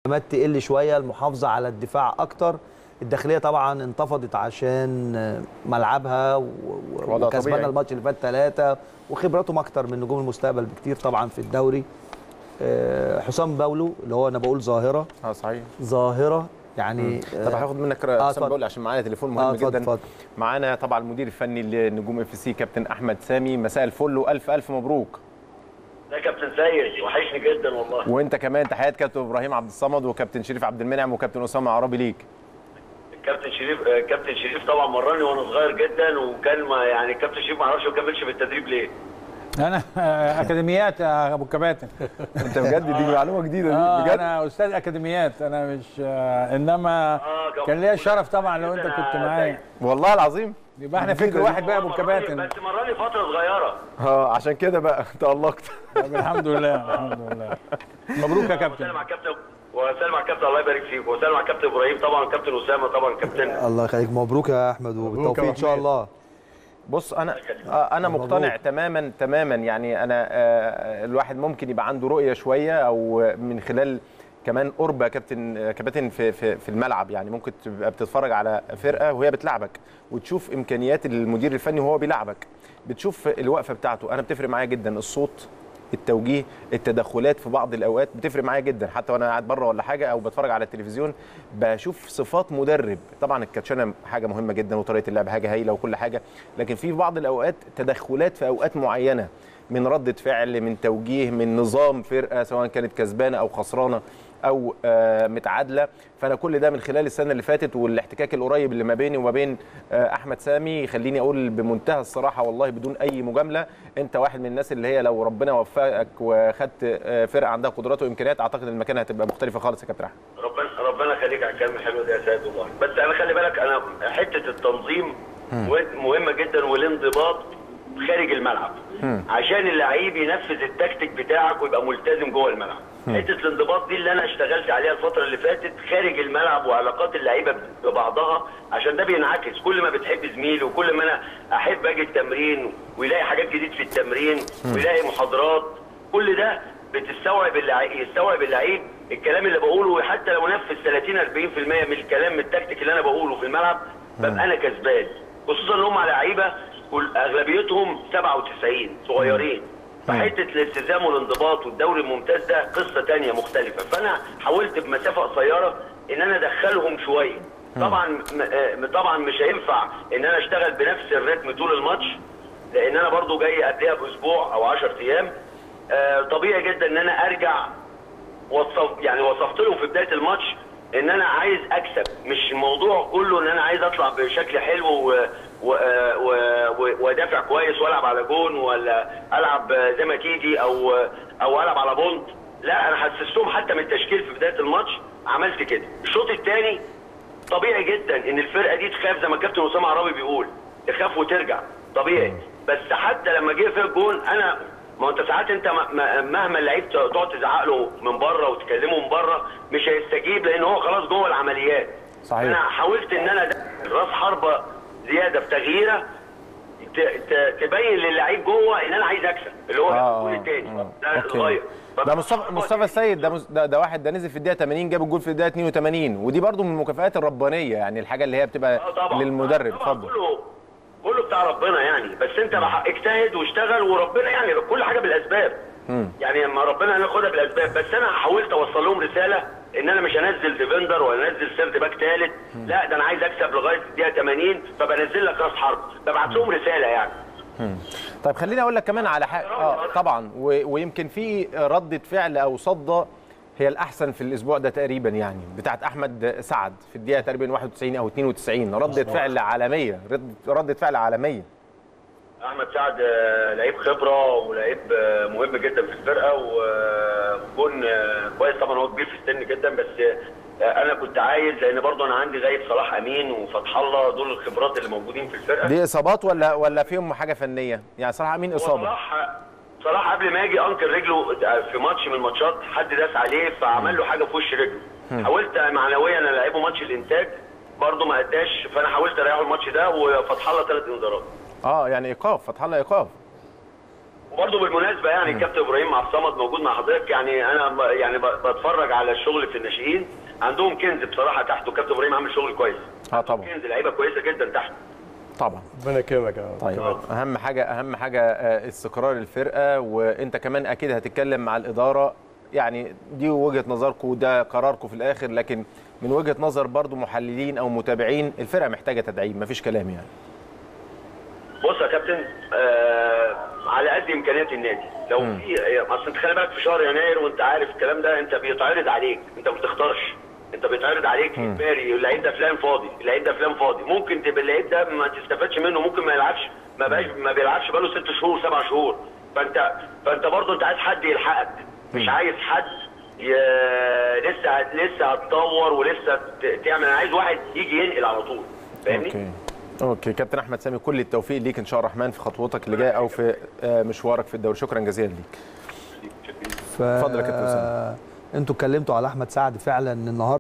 الهجمات تقل شويه المحافظه على الدفاع اكتر الداخليه طبعا انتفضت عشان ملعبها و- و- وضع وكسبانه طبيعي. الماتش اللي فات ثلاثه وخبراتهم اكتر من نجوم المستقبل بكتير طبعا في الدوري آه، حسام باولو اللي هو انا بقول ظاهره اه صحيح ظاهره يعني طب هاخد منك آه، حسام اتفضل. بقول عشان معانا تليفون آه، مهم اتفضل، جدا اتفضل. معانا طبعا المدير الفني لنجوم اف سي كابتن احمد سامي مساء الفل والف الف مبروك ده كابتن سيد وحشني جدا والله وانت كمان تحيات كابتن ابراهيم عبد الصمد وكابتن شريف عبد المنعم وكابتن اسامه عربي ليك الكابتن شريف آه، كابتن شريف طبعا مرني وانا صغير جدا وكان ما يعني الكابتن شريف ما اعرفش ما كملش في التدريب ليه انا اكاديميات يا ابو الكباتن انت بجد دي معلومه جديده اه دي بجد انا استاذ اكاديميات انا مش آه انما آه، كم- كان ليا الشرف طبعا لو انت أنا كنت معايا والله العظيم يبقى احنا جديدة فكر دي. واحد بقى يا ابو مرني- الكباتن بس مرني فتره صغيره اه عشان كده بقى تألقت طب الحمد لله الحمد لله مبروك يا كابتن وسلم على الكابتن وسلم على الكابتن الله يبارك فيك وسلم على الكابتن ابراهيم طبعا الكابتن اسامه طبعا الكابتن الله يخليك مبروك يا احمد وبالتوفيق ان شاء الله بص انا آه، انا مقتنع تماما تماما يعني انا آه، الواحد ممكن يبقى عنده رؤيه شويه او من خلال كمان قرب يا كابتن آه، كباتن في في في الملعب يعني ممكن تبقى بتتفرج على فرقه وهي بتلعبك وتشوف امكانيات المدير الفني وهو بيلعبك بتشوف الوقفه بتاعته انا بتفرق معايا جدا الصوت التوجيه التدخلات في بعض الاوقات بتفرق معايا جدا حتى وانا قاعد بره ولا حاجه او بتفرج على التلفزيون بشوف صفات مدرب طبعا الكاتشنه حاجه مهمه جدا وطريقه اللعب حاجه هايله وكل حاجه لكن في بعض الاوقات تدخلات في اوقات معينه من ردة فعل من توجيه من نظام فرقه سواء كانت كسبانه او خسرانه او آه، متعادله فانا كل ده من خلال السنه اللي فاتت والاحتكاك القريب اللي ما بيني وما بين آه، احمد سامي يخليني اقول بمنتهى الصراحه والله بدون اي مجامله انت واحد من الناس اللي هي لو ربنا وفقك وخدت آه، فرقه عندها قدرات وامكانيات اعتقد المكان هتبقى مختلفه خالص يا كابتن احمد ربنا ربنا يخليك على الكلام الحلو ده يا سيد والله بس انا خلي بالك انا حته التنظيم مهمه جدا والانضباط خارج الملعب عشان اللعيب ينفذ التكتيك بتاعك ويبقى ملتزم جوه الملعب حته الانضباط دي اللي انا اشتغلت عليها الفتره اللي فاتت خارج الملعب وعلاقات اللعيبه ببعضها عشان ده بينعكس كل ما بتحب زميلي وكل ما انا احب اجي التمرين ويلاقي حاجات جديد في التمرين ويلاقي محاضرات كل ده بتستوعب اللعيب يستوعب اللعيب الكلام اللي بقوله حتى لو نفذ 30 40% من الكلام من التكتيك اللي انا بقوله في الملعب ببقى انا كسبان خصوصا ان هم لعيبه كل اغلبيتهم 97 صغيرين فحته الالتزام والانضباط والدوري الممتاز ده قصه تانية مختلفه فانا حاولت بمسافه قصيره ان انا ادخلهم شويه طبعا م- آه، طبعا مش هينفع ان انا اشتغل بنفس الريتم طول الماتش لان انا برضو جاي قبلها باسبوع او 10 ايام آه، طبيعي جدا ان انا ارجع وصف يعني وصفت لهم في بدايه الماتش ان انا عايز اكسب مش الموضوع كله ان انا عايز اطلع بشكل حلو و و و و وادافع كويس والعب على جون ولا العب زي ما تيجي او او العب على بونت لا انا حسستهم حتى من التشكيل في بدايه الماتش عملت كده الشوط الثاني طبيعي جدا ان الفرقه دي تخاف زي ما الكابتن اسامه عرابي بيقول تخاف وترجع طبيعي بس حتى لما جه في الجون انا ما هو انت ساعات انت م- م- مهما اللعيب ت- تقعد تزعق له من بره وتكلمه من بره مش هيستجيب لان هو خلاص جوه العمليات صحيح. انا حاولت ان انا أدخل راس حربه زياده في تغييره ت- ت- تبين للعيب جوه ان انا عايز اكسب اللي هو آه، الجول آه، الثاني آه. ده أوكي. صغير ده مصطفى مصطفى السيد ده مس- ده, ده واحد ده نزل في الدقيقه 80 جاب الجول في الدقيقه 82 ودي برضو من المكافآت الربانيه يعني الحاجه اللي هي بتبقى آه طبعا للمدرب طبعا اتفضل كله كله بتاع ربنا يعني بس انت بح- اجتهد واشتغل وربنا يعني كل حاجه بالاسباب يعني لما ربنا هناخدها بالاسباب بس انا حاولت اوصل لهم رساله ان انا مش هنزل ديفندر ولا انزل سيرد باك ثالث لا ده انا عايز اكسب لغايه الدقيقه 80 فبنزل لك راس حرب ببعت لهم رساله يعني طيب خليني اقول لك كمان على حاجه اه طبعا و... ويمكن في رده فعل او صده هي الاحسن في الاسبوع ده تقريبا يعني بتاعت احمد سعد في الدقيقه تقريبا 91 او 92 رده فعل عالميه رد- رده فعل عالميه احمد سعد آه، لعيب خبره ولعيب آه، مهم جدا في الفرقه وجون آه، كويس طبعا هو كبير في السن جدا بس آه، انا كنت عايز لان برضه انا عندي غايب صلاح امين وفتح الله دول الخبرات اللي موجودين في الفرقه دي اصابات ولا ولا فيهم حاجه فنيه يعني صراحه مين اصابه وصلاح صلاح قبل ما يجي انكر رجله في ماتش من الماتشات حد داس عليه فعمل له حاجه في وش رجله حاولت معنويا العبه ماتش الانتاج برضه ما اداش فانا حاولت اريحه الماتش ده وفتح الله ثلاث انذارات اه يعني ايقاف فتح الله ايقاف وبرضه بالمناسبه يعني الكابتن ابراهيم عبد الصمد موجود مع حضرتك يعني انا ب- يعني ب- بتفرج على الشغل في الناشئين عندهم كنز بصراحه تحته الكابتن ابراهيم عامل شغل كويس اه طبعا كنز لعيبه كويسه جدا تحت طبعا ربنا يكرمك يا رب. طيب اهم حاجه اهم حاجه آه، استقرار الفرقه وانت كمان اكيد هتتكلم مع الاداره يعني دي وجهه نظركم وده قراركم في الاخر لكن من وجهه نظر برضو محللين او متابعين الفرقه محتاجه تدعيم مفيش كلام يعني بص يا كابتن آه على قد امكانيات النادي لو في اصل انت خلي بالك في شهر يناير وانت عارف الكلام ده انت بيتعرض عليك انت ما بتختارش انت بيتعرض عليك اجباري اللعيب ده فلان فاضي اللعيب ده فلان فاضي ممكن تبقى اللعيب ده ما تستفادش منه ممكن ما يلعبش ما بقاش ما بيلعبش بقاله ست شهور سبع شهور فانت فانت برضه انت عايز حد يلحقك مش عايز حد ي... لسه هت- لسه هتطور ولسه ت- تعمل انا عايز واحد يجي ينقل على طول فاهمني؟ اوكي اوكي كابتن احمد سامي كل التوفيق ليك ان شاء الله الرحمن في خطوتك اللي جايه او في آه، مشوارك في الدوري شكرا جزيلا ليك ف... اتفضل يا كابتن أسامة. انتوا اتكلمتوا على احمد سعد فعلا النهارده